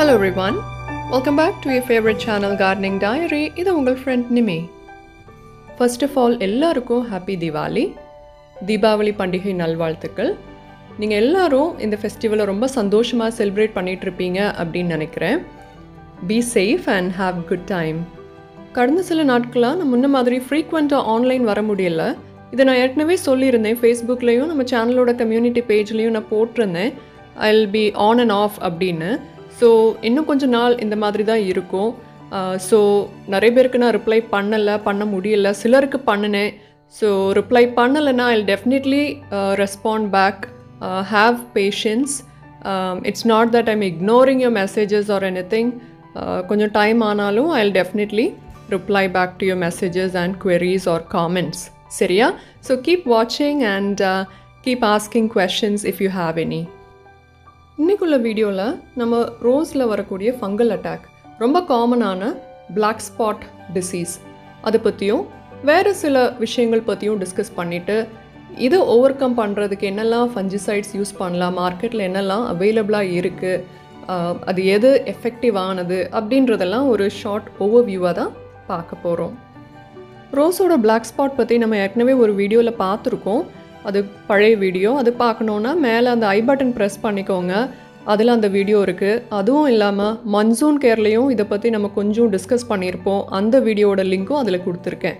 Hello everyone. Welcome back to your favorite channel Gardening Diary. இது உங்கள் friend Nimi first of all எல்லாருக்கும் happy Deepavali Deepavali பண்டிகை நல்வாழ்த்துக்கள் நீங்கள் எல்லாரும் இந்த ஃபெஸ்டிவலை ரொம்ப சந்தோஷமாக செலிப்ரேட் பண்ணிட்டு இருப்பீங்க அப்படின்னு நினைக்கிறேன் be safe and have good time கடந்த சில நாட்களாக நான் முன்ன மாதிரி ஃப்ரீக்வெண்ட்டாக ஆன்லைன் வர முடியல இதை நான் ஏற்கனவே சொல்லியிருந்தேன் ஃபேஸ்புக்லேயும் நம்ம சேனலோட கம்யூனிட்டி பேஜ்லேயும் நான் போட்டிருந்தேன் I will be on and off அப்படின்னு ஸோ இன்னும் கொஞ்ச நாள் இந்த மாதிரி தான் இருக்கும் ஸோ நிறைய பேருக்கு நான் ரிப்ளை பண்ணலை பண்ண முடியல சிலருக்கு பண்ணினேன் ஸோ ரிப்ளை பண்ணலைன்னா I definitely respond back have patience it's not that I'm ignoring your messages or anything கொஞ்சம் டைம் ஆனாலும் I definitely reply back to your messages and queries or comments சரியா so keep வாட்சிங் and keep asking questions if you have any இன்னைக்குள்ள வீடியோவில் நம்ம ரோஸில் வரக்கூடிய fungal attack ரொம்ப காமனான பிளாக் ஸ்பாட் டிசீஸ் அதை பற்றியும் வேறு சில விஷயங்கள் பற்றியும் டிஸ்கஸ் பண்ணிவிட்டு இதை ஓவர் கம் பண்ணுறதுக்கு என்னெல்லாம் ஃபஞ்சிசைட்ஸ் யூஸ் பண்ணலாம் மார்க்கெட்டில் என்னெல்லாம் அவைலபிளாக இருக்குது அது எது எஃபெக்டிவ் ஆனது அப்படின்றதெல்லாம் ஒரு ஷார்ட் ஓவர் வியூவாக தான் பார்க்க போகிறோம் ரோஸோட பிளாக் ஸ்பாட் பற்றி நம்ம ஏற்கனவே ஒரு வீடியோவில் பார்த்துருக்கோம் அது பழைய வீடியோ அது பார்க்கணுன்னா மேலே அந்த ஐ பட்டன் ப்ரெஸ் பண்ணிக்கோங்க அதில் அந்த வீடியோ இருக்குது அதுவும் இல்லாமல் மன்சூன் கேர்லேயும் இதை பற்றி நம்ம கொஞ்சம் டிஸ்கஸ் பண்ணியிருப்போம் அந்த வீடியோவோட லிங்க்கும் அதில் கொடுத்துருக்கேன்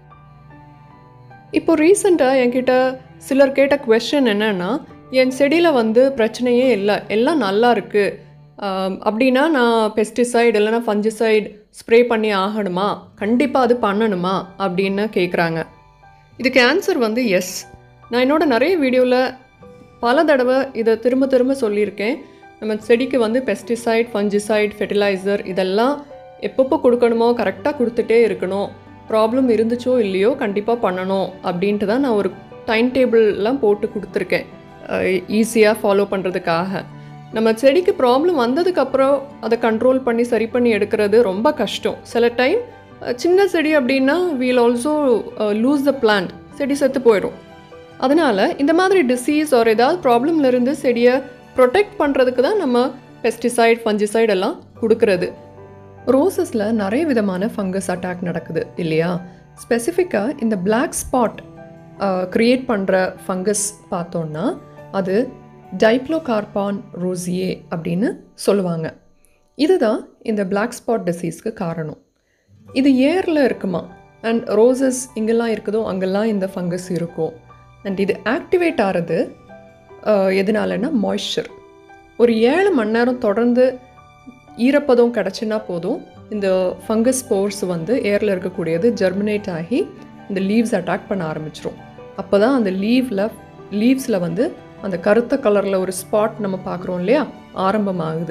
இப்போ ரீசெண்டாக என்கிட்ட சிலர் கேட்ட கொஷன் என்னென்னா என் செடியில் வந்து பிரச்சனையே இல்லை எல்லாம் நல்லா இருக்குது அப்படின்னா நான் பெஸ்டிசைடு இல்லைன்னா ஃபஞ்சிசைடு ஸ்ப்ரே பண்ணி ஆகணுமா கண்டிப்பாக அது பண்ணணுமா அப்படின்னு கேட்குறாங்க இதுக்கு ஆன்சர் வந்து எஸ் நான் என்னோட நிறைய வீடியோவில் பல தடவை இதை திரும்ப திரும்ப சொல்லியிருக்கேன் நம்ம செடிக்கு வந்து பெஸ்டிசைட் ஃபஞ்சிசைட் ஃபெர்டிலைசர் இதெல்லாம் எப்பப்போ கொடுக்கணுமோ கரெக்டாக கொடுத்துட்டே இருக்கணும் ப்ராப்ளம் இருந்துச்சோ இல்லையோ கண்டிப்பாக பண்ணணும் அப்படின்ட்டு தான் நான் ஒரு டைம் டேபிள்லாம் போட்டு கொடுத்துருக்கேன் ஈஸியாக ஃபாலோ பண்ணுறதுக்காக நம்ம செடிக்கு ப்ராப்ளம் வந்ததுக்கப்புறம் அதை கண்ட்ரோல் பண்ணி சரி பண்ணி எடுக்கிறது ரொம்ப கஷ்டம் சில டைம் சின்ன செடி அப்படின்னா will also lose the plant செடி செத்து போயிடும் அதனால் இந்த மாதிரி டிசீஸ் ஒரு ஏதாவது ப்ராப்ளம்லேருந்து செடியை ப்ரொடெக்ட் பண்ணுறதுக்கு தான் நம்ம பெஸ்டிசைட் ஃபஞ்சிசைட் எல்லாம் கொடுக்கறது ரோசஸில் நிறைய விதமான ஃபங்கஸ் அட்டாக் நடக்குது இல்லையா ஸ்பெசிஃபிக்காக இந்த பிளாக் ஸ்பாட் க்ரியேட் பண்ணுற ஃபங்கஸ் பார்த்தோன்னா அது டைப்ளோகார்பான் ரோசியே அப்படின்னு சொல்லுவாங்க இதுதான் இந்த பிளாக் ஸ்பாட் டிசீஸ்க்கு காரணம் இது ஏரில் இருக்குமா அண்ட் ரோசஸ் இங்கெல்லாம் இருக்குதோ அங்கெல்லாம் இந்த ஃபங்கஸ் இருக்கும் அண்ட் இது ஆக்டிவேட் ஆகிறது எதனாலன்னா மாய்ஸ்சர் ஒரு ஏழு மணி நேரம் தொடர்ந்து ஈரப்பதம் கிடச்சின்னா போதும் இந்த ஃபங்கஸ் ஸ்போர்ஸ் வந்து ஏரில் இருக்கக்கூடியது ஜெர்மினேட் ஆகி இந்த லீவ்ஸ் அட்டாக் பண்ண ஆரம்பிச்சிரும் அப்போ தான் அந்த லீவில் லீவ்ஸில் வந்து அந்த கருத்த கலரில் ஒரு ஸ்பாட் நம்ம பார்க்குறோம் இல்லையா ஆரம்பமாகுது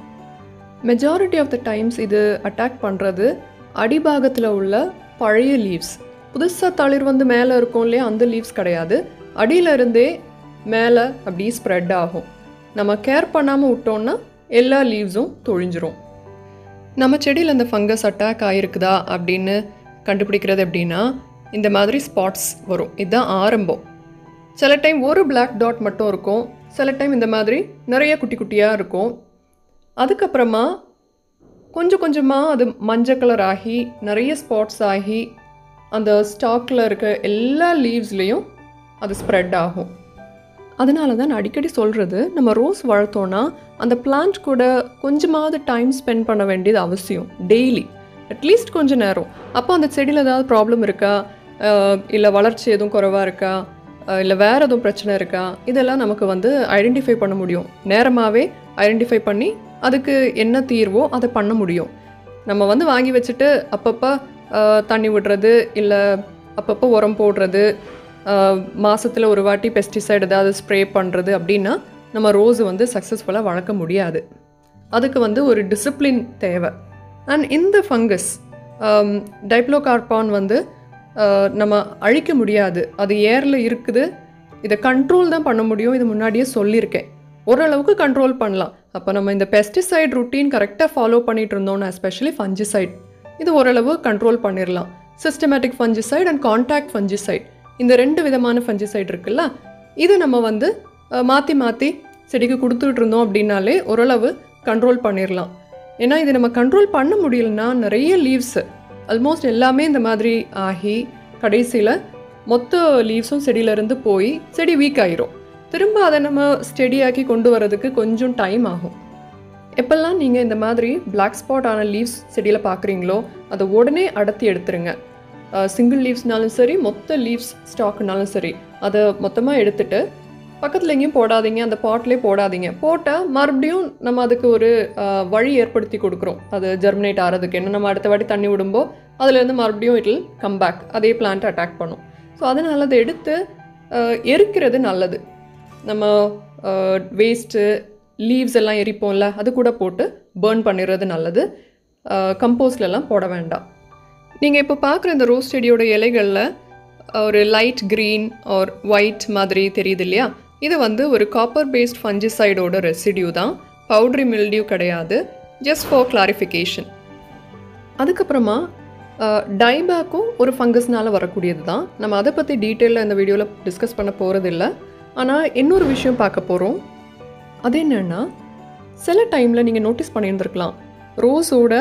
மெஜாரிட்டி ஆஃப் த டைம்ஸ் இது அட்டாக் பண்ணுறது அடிபாகத்தில் உள்ள பழைய லீவ்ஸ் புதுசாக தளிர் வந்து மேலே இருக்கும் இல்லையா அந்த லீவ்ஸ் கிடையாது அடியில் இருந்தே மேலே அப்படி ஸ்ப்ரெட் ஆகும் நம்ம கேர் பண்ணாமல் விட்டோம்னா எல்லா லீவ்ஸும் தொழிஞ்சிரும் நம்ம செடியில் இந்த ஃபங்கஸ் அட்டாக் ஆகிருக்குதா அப்படின்னு கண்டுபிடிக்கிறது எப்படின்னா இந்த மாதிரி ஸ்பாட்ஸ் வரும் இதுதான் ஆரம்பம் சில டைம் ஒரு பிளாக் டாட் மட்டும் இருக்கும் சில டைம் இந்த மாதிரி நிறைய குட்டி குட்டியாக இருக்கும் அதுக்கப்புறமா கொஞ்சம் கொஞ்சமாக அது மஞ்சள் கலர் ஆகி நிறைய ஸ்பாட்ஸ் ஆகி அந்த ஸ்டாக்கில் இருக்க எல்லா லீவ்ஸ்லேயும் அது ஸ்ப்ரெட் ஆகும் அதனால தான் நான் அடிக்கடி சொல்கிறது நம்ம ரோஸ் வளர்த்தோன்னா அந்த பிளான்ட் கூட கொஞ்சமாவது டைம் ஸ்பெண்ட் பண்ண வேண்டியது அவசியம் டெய்லி அட்லீஸ்ட் கொஞ்சம் நேரம் அப்போ அந்த செடியில் ஏதாவது ப்ராப்ளம் இருக்கா இல்லை வளர்ச்சி எதுவும் குறைவாக இருக்கா இல்லை வேறு எதுவும் பிரச்சனை இருக்கா இதெல்லாம் நமக்கு வந்து ஐடென்டிஃபை பண்ண முடியும் நேரமாகவே ஐடென்டிஃபை பண்ணி அதுக்கு என்ன தீர்வோ அதை பண்ண முடியும் நம்ம வந்து வாங்கி வச்சுட்டு அப்பப்போ தண்ணி விடுறது இல்லை அப்பப்போ உரம் போடுறது மாதத்தில் ஒரு வாட்டி பெஸ்டிசைடு ஏதாவது ஸ்ப்ரே பண்ணுறது அப்படின்னா நம்ம ரோஸ் வந்து சக்ஸஸ்ஃபுல்லாக வளர்க்க முடியாது அதுக்கு வந்து ஒரு டிசிப்ளின் தேவை அண்ட் இந்த ஃபங்கஸ் டைப்ளோகார்பான் வந்து நம்ம அழிக்க முடியாது அது ஏரில் இருக்குது இதை கண்ட்ரோல் தான் பண்ண முடியும் இது முன்னாடியே சொல்லியிருக்கேன் ஓரளவுக்கு கண்ட்ரோல் பண்ணலாம் அப்போ நம்ம இந்த பெஸ்டிசைட் ருட்டீன் கரெக்டாக ஃபாலோ பண்ணிட்டு இருந்தோம்னா எஸ்பெஷலி ஃபஞ்சிசைட் இது ஓரளவு கண்ட்ரோல் பண்ணிடலாம் systematic fungicide and contact fungicide இந்த ரெண்டு விதமான ஃபஞ்சிசைட் இருக்குல்ல இது நம்ம வந்து மாற்றி மாற்றி செடிக்கு கொடுத்துட்டு இருந்தோம் அப்படின்னாலே ஓரளவு கண்ட்ரோல் பண்ணிடலாம் ஏன்னா இது நம்ம கண்ட்ரோல் பண்ண முடியலன்னா நிறைய லீவ்ஸு ஆல்மோஸ்ட் எல்லாமே இந்த மாதிரி ஆகி கடைசியில் மொத்த லீவ்ஸும் செடியிலேருந்து போய் செடி வீக் ஆயிரும் திரும்ப அதை நம்ம ஸ்டெடியாக்கி கொண்டு வரதுக்கு கொஞ்சம் டைம் ஆகும் எப்பெல்லாம் நீங்கள் இந்த மாதிரி பிளாக் ஸ்பாட் ஆன லீவ்ஸ் செடியில் பார்க்குறீங்களோ அதை உடனே அடர்த்தி எடுத்துருங்க சிங்கிள் லீவ்ஸ்னாலும் சரி மொத்த லீவ்ஸ் ஸ்டாக்னாலும் சரி அதை மொத்தமாக எடுத்துட்டு பக்கத்தில் எங்கேயும் போடாதீங்க அந்த பாட்லேயே போடாதீங்க போட்டால் மறுபடியும் நம்ம அதுக்கு ஒரு அஹ், வழி ஏற்படுத்தி கொடுக்குறோம் அது ஜெர்மினேட் ஆகிறதுக்கு என்ன நம்ம அடுத்த வாட்டி தண்ணி விடும்போ அதுலேருந்து மறுபடியும் இட் வில் கம் பேக் அதே பிளான்ட் அட்டாக் பண்ணும் ஸோ அதனால் அதை எடுத்து அஹ், எரிக்கிறது நல்லது நம்ம வேஸ்ட்டு லீவ்ஸ் எல்லாம் எரிப்போம்ல அது கூட போட்டு பேர்ன் பண்ணிடுறது நல்லது கம்போஸ்ட்லலாம் போட வேண்டாம் நீங்கள் இப்போ பார்க்குற இந்த ரோஸ் செடியோட இலைகளில் ஒரு லைட் க்ரீன் ஆர் ஒயிட் மாதிரி தெரியுது இல்லையா இது வந்து ஒரு காப்பர் பேஸ்ட் ஃபஞ்சிசைடோட ரெசிடியூ தான் பவுட்ரி மில்டியூ கிடையாது ஜஸ்ட் ஃபார் கிளாரிஃபிகேஷன் அதுக்கப்புறமா டைபேக்கும் ஒரு ஃபங்கஸ்னால வரக்கூடியது தான் நம்ம அதை பற்றி டீட்டெயிலில் இந்த வீடியோவில் டிஸ்கஸ் பண்ண போகிறதில்ல ஆனால் இன்னொரு விஷயம் பார்க்க போகிறோம் அது என்னென்னா சில டைமில் நீங்கள் நோட்டீஸ் பண்ணியிருந்திருக்கலாம் ரோஸோட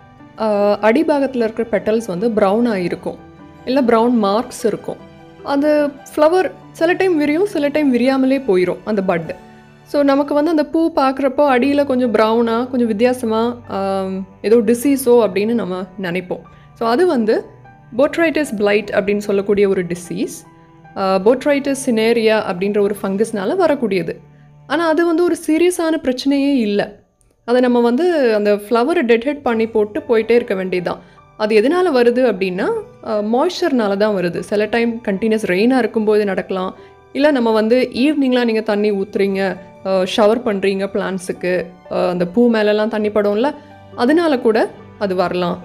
அடிபாகத்தில் இருக்கிற பெட்டல்ஸ் வந்து ப்ரௌனாக இருக்கும் இல்லை ப்ரௌன் மார்க்ஸ் இருக்கும் அந்த ஃப்ளவர் சில டைம் விரியும் சில டைம் விரியாமலே போயிடும் அந்த பட் ஸோ நமக்கு வந்து அந்த பூ பார்க்குறப்போ அடியில் கொஞ்சம் ப்ரௌனாக கொஞ்சம் வித்தியாசமாக ஏதோ டிசீஸோ அப்படின்னு நம்ம நினைப்போம் ஸோ அது வந்து போட்ரைட்டிஸ் பிளைட் அப்படின்னு சொல்லக்கூடிய ஒரு டிசீஸ் போட்ரைட்டிஸ் சினேரியா அப்படின்ற ஒரு ஃபங்கஸ்னால வரக்கூடியது ஆனால் அது வந்து ஒரு சீரியஸான பிரச்சனையே இல்லை அதை நம்ம வந்து அந்த ஃப்ளவரை டெட்ஹெட் பண்ணி போட்டு போயிட்டே இருக்க வேண்டியதுதான் அது எதனால் வருது அப்படின்னா மாய்ஸ்சர்னால தான் வருது சில டைம் கண்டினியூஸ் ரெயினாக இருக்கும்போது நடக்கலாம் இல்லை நம்ம வந்து ஈவினிங்லாம் நீங்கள் தண்ணி ஊற்றுறீங்க ஷவர் பண்ணுறீங்க பிளான்ஸுக்கு அந்த பூ மேலெல்லாம் தண்ணி படும்ல அதனால கூட அது வரலாம்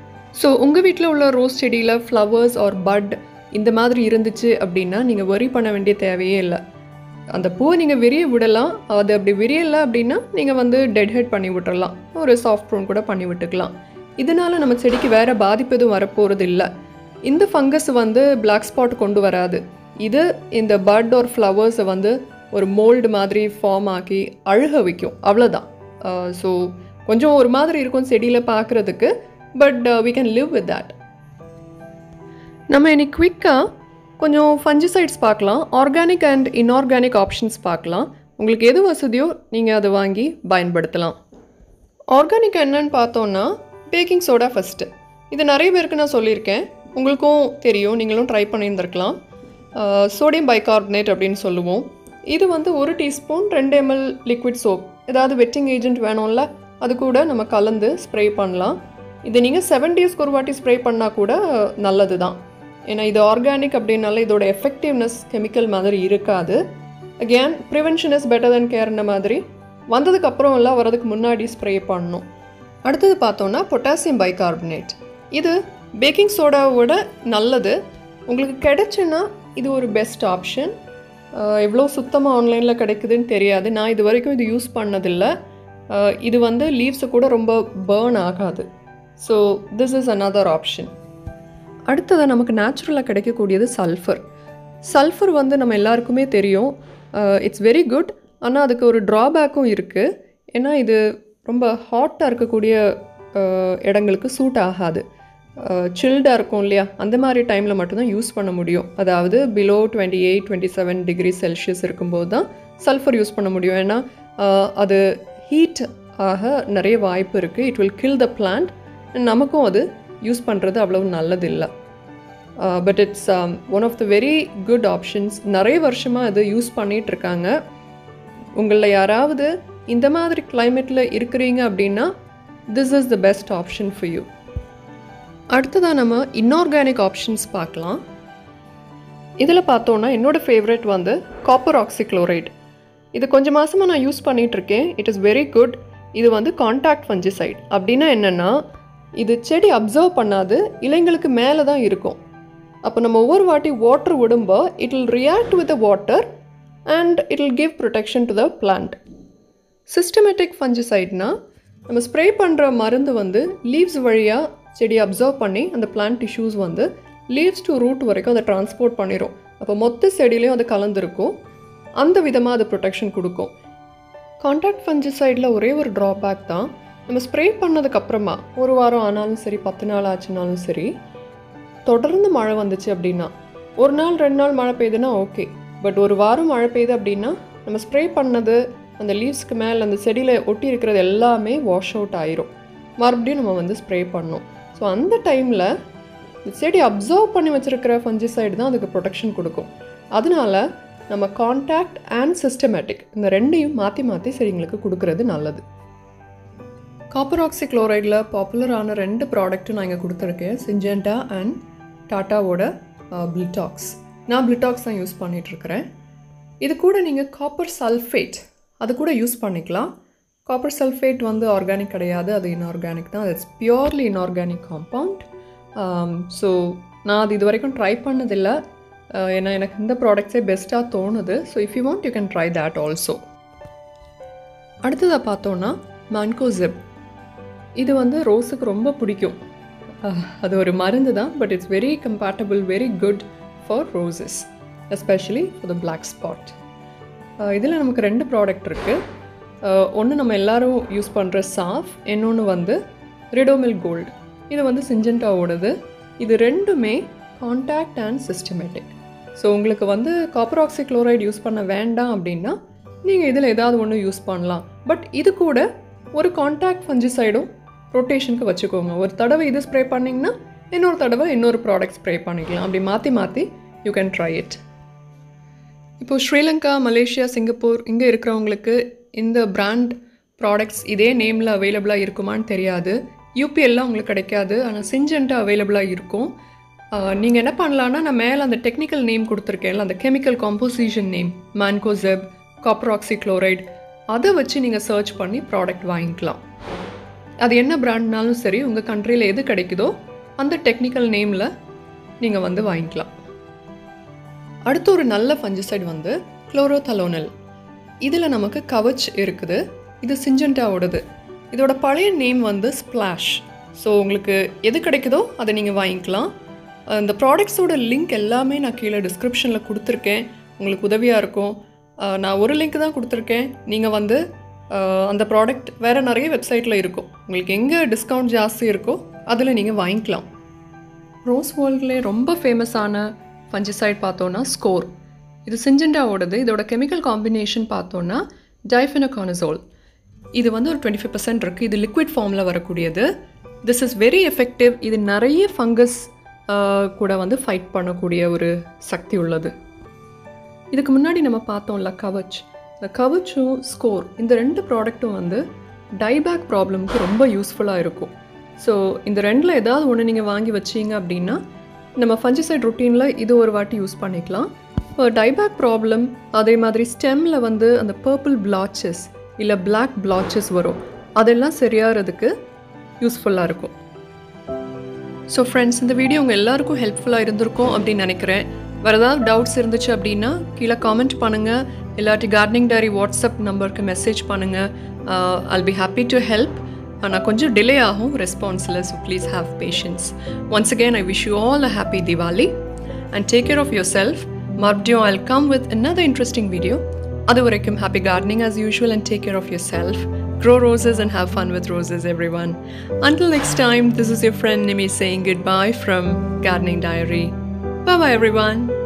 ஸோ உங்கள் வீட்டில் உள்ள ரோஸ் செடியில் ஃப்ளவர்ஸ் ஆர் பட் இந்த மாதிரி இருந்துச்சு அப்படின்னா நீங்கள் வரி பண்ண வேண்டிய தேவையே இல்லை அந்த பூவை நீங்கள் விரிய விடலாம் அது அப்படி விரியலை அப்படின்னா நீங்கள் வந்து டெட் ஹெட் பண்ணி விட்டுறலாம் ஒரு சாஃப்ட் ப்ரூன் கூட பண்ணி விட்டுக்கலாம் இதனால் நம்ம செடிக்கு வேறு பாதிப்பு எதுவும் வரப்போகிறது இல்லை இந்த ஃபங்கஸ் வந்து பிளாக் ஸ்பாட் கொண்டு வராது இது இந்த பட் ஆர் ஃப்ளவர்ஸை வந்து ஒரு மோல்டு மாதிரி ஃபார்ம் ஆக்கி அழுக வைக்கும் அவ்வளோதான் ஸோ கொஞ்சம் ஒரு மாதிரி இருக்கும் செடியில் பார்க்குறதுக்கு but we can live with that நம்ம இன்னைக்கு குவிக்காக கொஞ்சம் ஃபஞ்சிசைட்ஸ் பார்க்கலாம் ஆர்கானிக் அண்ட் இன்ஆர்கானிக் ஆப்ஷன்ஸ் பார்க்கலாம் உங்களுக்கு எது வசதியோ நீங்கள் அதை வாங்கி பயன்படுத்தலாம் ஆர்கானிக் என்னன்னு பார்த்தோன்னா பேக்கிங் சோடா ஃபஸ்ட்டு இது நிறைய பேருக்கு நான் சொல்லியிருக்கேன் உங்களுக்கும் தெரியும் நீங்களும் ட்ரை பண்ணியிருந்திருக்கலாம் சோடியம் பைகார்பனேட் அப்படின்னு சொல்லுவோம் இது வந்து ஒரு டீஸ்பூன் ரெண்டு எம்எல் லிக்விட் சோப் ஏதாவது வெட்டிங் ஏஜென்ட் வேணும்ல அது கூட நம்ம கலந்து ஸ்ப்ரே பண்ணலாம் இது நீங்கள் செவன் டேஸ்க்கு ஒரு வாட்டி ஸ்ப்ரே பண்ணால் கூட நல்லது தான் ஏன்னா இது ஆர்கானிக் அப்படின்னால இதோட எஃபெக்டிவ்னஸ் கெமிக்கல் மாதிரி இருக்காது again prevention is better than கேர்ன மாதிரி வந்ததுக்கு அப்புறம் எல்லாம் வரதுக்கு முன்னாடி ஸ்ப்ரே பண்ணணும் அடுத்தது பார்த்தோன்னா பொட்டாசியம் பைகார்பனேட் இது பேக்கிங் சோடாவோட நல்லது உங்களுக்கு கிடைச்சுன்னா இது ஒரு பெஸ்ட் ஆப்ஷன் எவ்வளோ சுத்தமாக ஆன்லைனில் கிடைக்குதுன்னு தெரியாது நான் இது வரைக்கும் இது யூஸ் பண்ணதில்லை அஹ் இது வந்து லீவ்ஸை கூட ரொம்ப பேர்ன் ஆகாது so this is another option அடுத்ததாக நமக்கு நேச்சுரலாக கிடைக்கக்கூடியது சல்ஃபர் சல்ஃபர் வந்து நம்ம எல்லாருக்குமே தெரியும் இட்ஸ் வெரி குட் ஆனால் அதுக்கு ஒரு ட்ராபேக்கும் இருக்குது ஏன்னா இது ரொம்ப ஹாட்டாக இருக்கக்கூடிய அஹ், இடங்களுக்கு சூட் ஆகாது சில்டாக இருக்கும் இல்லையா அந்த மாதிரி டைமில் மட்டும்தான் யூஸ் பண்ண முடியும் அதாவது below twenty eight twenty seven degree Celsius இருக்கும்போது தான் சல்ஃபர் யூஸ் பண்ண முடியும் ஏன்னா அஹ், அது ஹீட் ஆக நிறைய வாய்ப்பு இருக்குது it will kill the plant நமக்கும் அது யூஸ் பண்ணுறது அவ்வளவு நல்லது இல்லை but it's one of the very good options நிறைய வருஷமாக அது யூஸ் பண்ணிட்டு இருக்காங்க உங்களில் யாராவது இந்த மாதிரி கிளைமேட்டில் இருக்கிறீங்க அப்படின்னா this is the best option for you அடுத்ததாக நம்ம இன்ஆர்கானிக் ஆப்ஷன்ஸ் பார்க்கலாம் இதில் பார்த்தோன்னா என்னோட ஃபேவரட் வந்து காப்பர் ஆக்சிக்ளோரைட் இது கொஞ்சம் மாதமாக நான் யூஸ் பண்ணிட்டு இருக்கேன் இட் இஸ் வெரி குட் இது வந்து காண்டாக்ட் ஃபஞ்சிசைட் அப்படின்னா என்னென்னா இது செடி அப்சர்வ் பண்ணாது இலைங்களுக்கு மேலே தான் இருக்கும் அப்போ நம்ம ஒவ்வொரு வாட்டி வாட்டர் விடும்போ it will react with the water and it will give protection to the plant systematic ஃபஞ்சிசைட்னா நம்ம ஸ்ப்ரே பண்ணுற மருந்து வந்து லீவ்ஸ் வழியாக செடி அப்சர்வ் பண்ணி அந்த பிளான்ட் டிஷ்யூஸ் வந்து லீவ்ஸ் டு ரூட் வரைக்கும் அதை டிரான்ஸ்போர்ட் பண்ணிடும் அப்போ மொத்த செடியிலையும் அது கலந்துருக்கும் அந்த விதமாக அது ப்ரொடெக்ஷன் கொடுக்கும் காண்டாக்ட் ஃபஞ்சிசைடில் ஒரே ஒரு ட்ராபேக் தான் நம்ம ஸ்ப்ரே பண்ணதுக்கப்புறமா ஒரு வாரம் ஆனாலும் சரி பத்து நாள் ஆச்சுனாலும் சரி தொடர்ந்து மழை வந்துச்சு அப்படின்னா ஒரு நாள் ரெண்டு நாள் மழை பெய்யுதுன்னா ஓகே பட் ஒரு வாரம் மழை பெய்யுது அப்படின்னா நம்ம ஸ்ப்ரே பண்ணது அந்த லீவ்ஸ்க்கு மேலே அந்த செடியில் ஒட்டி இருக்கிறது எல்லாமே வாஷ் அவுட் ஆயிரும் மறுபடியும் நம்ம வந்து ஸ்ப்ரே பண்ணோம் ஸோ அந்த டைமில் செடி அப்சர்வ் பண்ணி வச்சுருக்கிற ஃபஞ்சிசைடு தான் அதுக்கு ப்ரொடெக்ஷன் கொடுக்கும் அதனால நம்ம கான்டாக்ட் அண்ட் சிஸ்டமேட்டிக் இந்த ரெண்டையும் மாற்றி மாற்றி செடிங்களுக்கு கொடுக்கறது நல்லது காப்பர் ஆக்சி குளோரைடில் பாப்புலரான ரெண்டு ப்ராடக்ட்டும் நான் இங்கே கொடுத்துருக்கேன் சிஞ்சென்டா அண்ட் டாட்டாவோட பிளிட்டாக்ஸ் நான் பிளிட்டாக்ஸ் தான் யூஸ் பண்ணிகிட்ருக்கிறேன் இது கூட நீங்கள் காப்பர் சல்ஃபேட் அது கூட யூஸ் பண்ணிக்கலாம் காப்பர் சல்ஃபேட் வந்து ஆர்கானிக் கிடையாது அது இன்ஆர்கானிக் தான் it's purely inorganic compound so நான் அது இது வரைக்கும் ட்ரை பண்ணதில்லை ஏன்னா எனக்கு இந்த ப்ராடக்ட்ஸே பெஸ்ட்டாக தோணுது so if you want you can try that also அடுத்ததாக பார்த்தோன்னா மான்கோசிப் இது வந்து ரோஸுக்கு ரொம்ப பிடிக்கும் அது ஒரு மருந்து தான் but it's very compatible very good for roses especially for the black spot இதில் நமக்கு ரெண்டு ப்ராடக்ட் இருக்குது ஒன்று நம்ம எல்லாரும் யூஸ் பண்ணுற சாஃப் இன்னொன்று வந்து ரிடோமில் கோல்டு இது வந்து சிஞ்சென்டாவோடது இது ரெண்டுமே கான்டாக்ட் அண்ட் சிஸ்டமேட்டிக் ஸோ உங்களுக்கு வந்து காப்பர் ஆக்சி குளோரைடு யூஸ் பண்ண வேண்டாம் அப்படின்னா நீங்கள் இதில் ஏதாவது ஒன்று யூஸ் பண்ணலாம் பட் இது கூட ஒரு கான்டாக்ட் ஃபஞ்சிசைடும் ரொட்டேஷனுக்கு வச்சுக்கோங்க ஒரு தடவை இது ஸ்ப்ரே பண்ணிங்கன்னா இன்னொரு தடவை இன்னொரு ப்ராடக்ட் ஸ்ப்ரே பண்ணிக்கலாம் அப்படி மாற்றி மாற்றி யூ கேன் ட்ரை இட் இப்போது ஸ்ரீலங்கா மலேசியா சிங்கப்பூர் இங்கே இருக்கிறவங்களுக்கு இந்த பிராண்ட் ப்ராடக்ட்ஸ் இதே நேமில் அவைலபிளாக இருக்குமான்னு தெரியாது யூபிஎல்லாம் உங்களுக்கு கிடைக்காது ஆனால் சிஞ்சென்ட்டாக அவைலபிளாக இருக்கும் நீங்கள் என்ன பண்ணலான்னா நான் மேலே அந்த டெக்னிக்கல் நேம் கொடுத்துருக்கேன்ல அந்த chemical composition name mancozeb copper oxychloride அதை வச்சு நீங்கள் சர்ச் பண்ணி ப்ராடக்ட் வாங்கிக்கலாம் அது என்ன பிராண்ட்னாலும் சரி உங்கள் கண்ட்ரியில் எது கிடைக்குதோ அந்த டெக்னிக்கல் நேமில் நீங்கள் வந்து வாங்கிக்கலாம் அடுத்து ஒரு நல்ல ஃபஞ்சிசைட் வந்து குளோரோதலோனல் இதில் நமக்கு கவச் இருக்குது இது சிஞ்சென்டாவோடது இதோட பழைய நேம் வந்து ஸ்ப்ளாஷ் ஸோ உங்களுக்கு எது கிடைக்குதோ அதை நீங்கள் வாங்கிக்கலாம் இந்த ப்ராடக்ட்ஸோட லிங்க் எல்லாமே நான் கீழே டிஸ்கிரிப்ஷனில் கொடுத்துருக்கேன் உங்களுக்கு உதவியாக இருக்கும் நான் ஒரு லிங்க் தான் கொடுத்துருக்கேன் நீங்கள் வந்து அந்த ப்ராடக்ட் வேறு நிறைய வெப்சைட்டில் இருக்கும் உங்களுக்கு எங்கே டிஸ்கவுண்ட் ஜாஸ்தி இருக்கோ அதில் நீங்கள் வாங்கிக்கலாம் ரோஸ் வேர்ல்ட்லேயே ரொம்ப ஃபேமஸான ஃபஞ்சிசைட் பார்த்தோன்னா ஸ்கோர் இது சிஞ்செண்டாவோடது இதோட கெமிக்கல் காம்பினேஷன் பார்த்தோன்னா டைஃபினகானசோல் இது வந்து ஒரு டுவெண்ட்டி ஃபைவ் பர்சன்ட் இருக்குது இது லிக்விட் ஃபார்மில் வரக்கூடியது திஸ் இஸ் வெரி எஃபெக்டிவ் இது நிறைய ஃபங்கஸ் கூட வந்து ஃபைட் பண்ணக்கூடிய ஒரு சக்தி உள்ளது இதுக்கு முன்னாடி நம்ம பார்த்தோம்ல கவச் இந்த கவச்சும் ஸ்கோர் இந்த ரெண்டு ப்ராடக்ட்டும் வந்து டைபேக் ப்ராப்ளம்க்கு ரொம்ப யூஸ்ஃபுல்லாக இருக்கும் ஸோ இந்த ரெண்டில் ஏதாவது ஒன்று நீங்கள் வாங்கி வச்சீங்க அப்படின்னா நம்ம ஃபஞ்சிசைட் ருட்டீனில் இது ஒரு வாட்டி யூஸ் பண்ணிக்கலாம் இப்போ டைபேக் ப்ராப்ளம் அதே மாதிரி ஸ்டெம்மில் வந்து அந்த பர்பிள் பிளாச்சஸ் இல்லை பிளாக் பிளாச்சஸ் வரும் அதெல்லாம் சரியாகிறதுக்கு யூஸ்ஃபுல்லாக இருக்கும் ஸோ ஃப்ரெண்ட்ஸ் இந்த வீடியோ உங்கள் எல்லாருக்கும் ஹெல்ப்ஃபுல்லாக இருந்திருக்கும் அப்படின்னு நினைக்கிறேன் வேறு ஏதாவது டவுட்ஸ் இருந்துச்சு அப்படின்னா கீழே காமெண்ட் பண்ணுங்கள் இல்லாட்டி கார்டனிங் டைரி வாட்ஸ்அப் நம்பருக்கு மெசேஜ் பண்ணுங்கள் I'll be happy to help ஆனால் கொஞ்சம் டிலே ஆகும் ரெஸ்பான்ஸில் so please have patience once again I wish you all a happy Diwali and take care of yourself மறுபடியும் I'll come with another interesting video அது வரைக்கும் happy gardening as usual and take care of yourself. Grow roses and have fun with roses, everyone. Until next time, this is your friend Nimi saying goodbye from Gardening Diary. Bye bye, everyone.